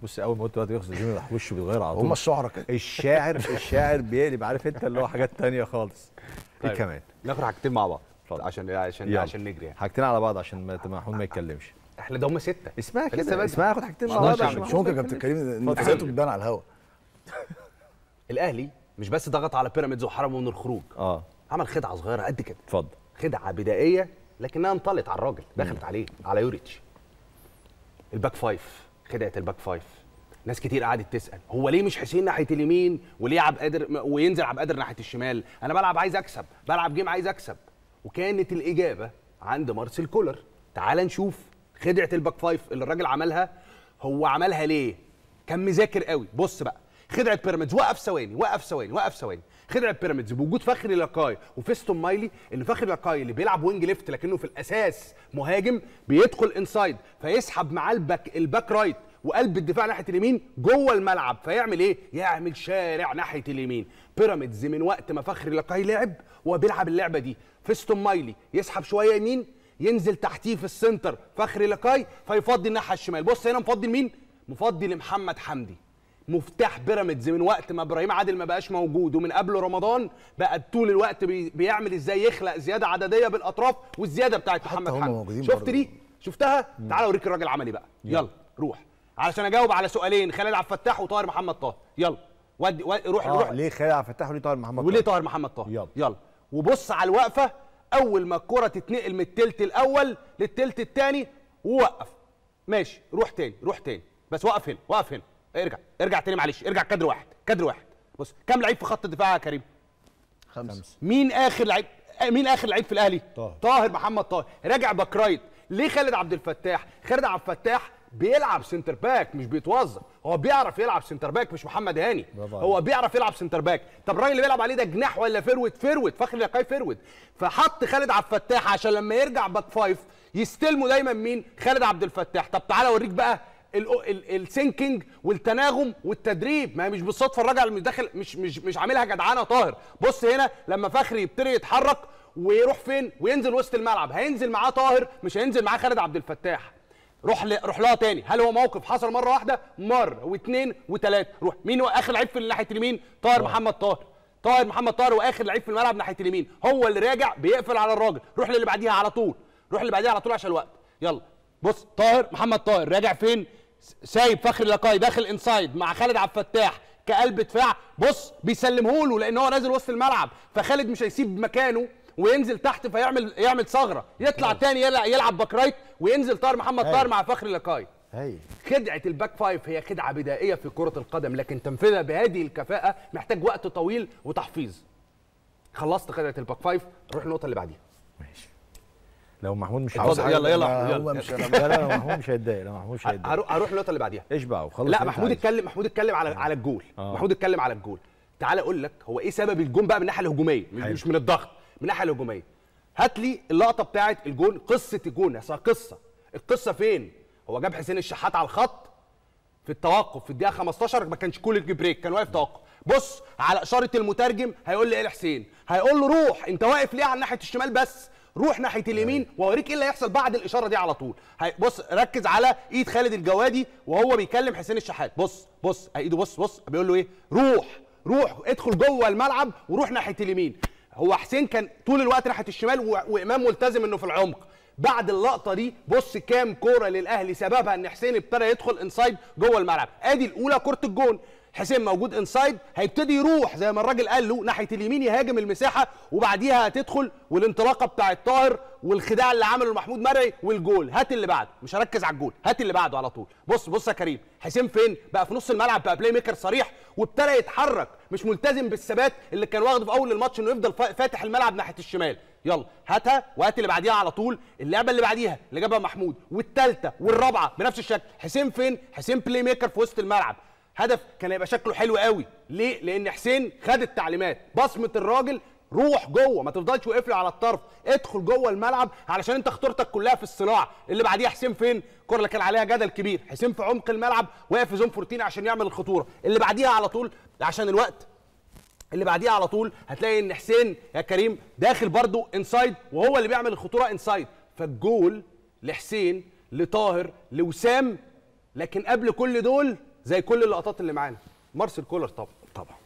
بص اول ما قلت دلوقتي ياخد الجيم راح وشه بيتغير على طول هم الشعراء كده الشاعر الشاعر بيقلب عارف انت اللي هو حاجات تانية خالص ايه طيب. كمان ناخد حاجتين مع بعض اتفضل. عشان عشان يلا. عشان نجري يعني حاجتين على بعض عشان ما محمود ما يتكلمش احنا ده هم سته اسمها لسه كده بدري. اسمها اخد حاجتين مع ما بعض أقدرش عشان أعمل. مش ممكن يا كابتن كريم نفسيته بتبان على الهوا الاهلي مش بس ضغط على بيراميدز وحرمه من الخروج اه عمل خدعه صغيره قد كده اتفضل خدعه بدائيه لكنها انطلت على الراجل دخلت عليه على يوريتش الباك فايف خدعه الباك فايف ناس كتير قعدت تسال هو ليه مش حسين ناحيه اليمين وليه عبد قادر وينزل عبد قادر ناحيه الشمال انا بلعب عايز اكسب بلعب جيم عايز اكسب وكانت الاجابه عند مارسيل كولر تعال نشوف خدعه الباك فايف اللي الراجل عملها هو عملها ليه كان مذاكر قوي بص بقى خدعه بيراميدز وقف ثواني وقف ثواني وقف ثواني خدعه بيراميدز بوجود فخري لاكاي وفيستون مايلي ان فخري لاكاي اللي بيلعب وينج ليفت لكنه في الاساس مهاجم بيدخل انسايد فيسحب معاه الباك الباك رايت وقلب الدفاع ناحيه اليمين جوه الملعب فيعمل ايه؟ يعمل شارع ناحيه اليمين بيراميدز من وقت ما فخري لاكاي لعب وهو بيلعب اللعبه دي فيستون مايلي يسحب شويه يمين ينزل تحتيه في السنتر فخري لاكاي فيفضي الناحيه الشمال بص هنا مفضي لمين؟ مفضي لمحمد حمدي مفتاح بيراميدز من وقت ما ابراهيم عادل ما بقاش موجود ومن قبل رمضان بقى طول الوقت بي بيعمل ازاي يخلق زياده عدديه بالاطراف والزياده بتاعت محمد هم حمدي موجودين شفت برضه. دي شفتها تعال اوريك الراجل عمل ايه بقى يلا روح علشان اجاوب على سؤالين خالد عبد الفتاح وطاهر محمد طاهر يلا ودي ودي روح اه روح ليه خالد عبد الفتاح وليه طاهر محمد وليه طاهر؟ طاهر محمد طاهر يلا. يلا وبص على الوقفه اول ما الكره تتنقل من التلت الاول للتلت الثاني ووقف ماشي روح تاني روح تاني بس وقف هنا وقف هنا ارجع ارجع تاني معلش ارجع كادر واحد كادر واحد بص كام لعيب في خط الدفاع يا كريم خمسه مين اخر لعيب آه، مين اخر لعيب في الاهلي طاهر. طاهر محمد طاهر راجع باك رايت ليه خالد عبد الفتاح خالد عبد الفتاح بيلعب سنتر باك مش بيتوظف هو بيعرف يلعب سنتر باك مش محمد هاني برافو هو بيعرف يلعب سنتر باك طب الراجل اللي بيلعب عليه ده جناح ولا فيرود فيرود فخري لقاي فيرود فحط خالد عبد الفتاح عشان لما يرجع باك فايف يستلموا دايما مين خالد عبد الفتاح طب تعالى اوريك بقى ال- ال- السينكينج والتناغم والتدريب ما هي مش بالصدفه الراجل مش داخل مش مش مش عاملها جدعانه طاهر بص هنا لما فخري يبتدي يتحرك ويروح فين وينزل وسط الملعب هينزل معاه طاهر مش هينزل معاه خالد عبد الفتاح روح ل... روح لها تاني هل هو موقف حصل مره واحده مره واثنين وثلاثه روح مين هو اخر لعيب في ناحيه اليمين طاهر محمد طاهر طاهر محمد طاهر واخر لعيب في الملعب ناحيه اليمين هو اللي راجع بيقفل على الراجل روح للي بعديها على طول روح اللي بعديها على طول عشان الوقت يلا بص طاهر محمد طاهر راجع فين س- سايب فخري لقاي داخل انسايد مع خالد عبد الفتاح كقلب دفاع بص بيسلمه له لان هو نازل وسط الملعب فخالد مش هيسيب مكانه وينزل تحت فيعمل يعمل ثغره يطلع تاني يلعب, يلعب باك رايت وينزل طاهر محمد طاهر مع فخري لقاي هاي خدعه الباك فايف هي خدعه بدائيه في كره القدم لكن تنفيذها بهذه الكفاءه محتاج وقت طويل وتحفيظ خلصت خدعه الباك فايف روح النقطه اللي بعديها ماشي لو محمود مش اتفضل، عاوز يلا يلا ما يلا. هو مش لا لا لا، محمود مش هيتضايق لا محمود مش هيتضايق هروح هروح النقطه اللي بعديها اشبع وخلص لا اللي أنت محمود عايزه. اتكلم محمود اتكلم على على الجول آه. محمود اتكلم على الجول تعال اقول لك هو ايه سبب الجون بقى من الناحيه الهجوميه مش, حلو. مش من الضغط من الناحيه الهجوميه هات لي اللقطه بتاعه الجون قصه الجون اصل قصه القصه فين هو جاب حسين الشحات على الخط في التوقف في الدقيقه 15 ما كانش كول بريك كان واقف توقف بص على اشاره المترجم هيقول لي ايه لحسين هيقول له روح انت واقف ليه على ناحيه الشمال بس روح ناحيه اليمين واوريك ايه اللي هيحصل بعد الاشاره دي على طول هي- بص ركز على ايد خالد الجوادي وهو بيكلم حسين الشحات بص بص ايده بص بص بيقول له ايه روح روح ادخل جوه الملعب وروح ناحيه اليمين هو حسين كان طول الوقت ناحيه الشمال و- وامام ملتزم انه في العمق بعد اللقطه دي بص كام كوره للاهلي سببها ان حسين ابتدى يدخل انسايد جوه الملعب ادي الاولى كره الجون حسين موجود انسايد هيبتدي يروح زي ما الراجل قال له ناحيه اليمين يهاجم المساحه وبعديها هتدخل والانطلاقه بتاع طاهر والخداع اللي عمله محمود مرعي والجول هات اللي بعده مش هركز على الجول هات اللي بعده على طول بص بص يا كريم حسين فين بقى في نص الملعب بقى بلاي ميكر صريح وابتدى يتحرك مش ملتزم بالثبات اللي كان واخده في اول الماتش انه يفضل فا- فاتح الملعب ناحيه الشمال يلا هاتها وهات اللي بعديها على طول اللعبه اللي بعديها اللي جابها محمود والثالثه والرابعه بنفس الشكل حسين فين حسين بلاي ميكر في وسط الملعب هدف كان هيبقى شكله حلو قوي ليه لان حسين خد التعليمات بصمه الراجل روح جوه ما تفضلش واقف لي على الطرف ادخل جوه الملعب علشان انت خطورتك كلها في الصراع اللي بعديها حسين فين الكره اللي كان عليها جدل كبير حسين في عمق الملعب واقف في زون 14 عشان يعمل الخطوره اللي بعديها على طول عشان الوقت اللي بعديها على طول هتلاقي ان حسين يا كريم داخل برضو انسايد وهو اللي بيعمل الخطوره انسايد فالجول لحسين لطاهر لوسام لكن قبل كل دول زي كل اللقطات اللي معانا مارسيل كولر طبعا طبعا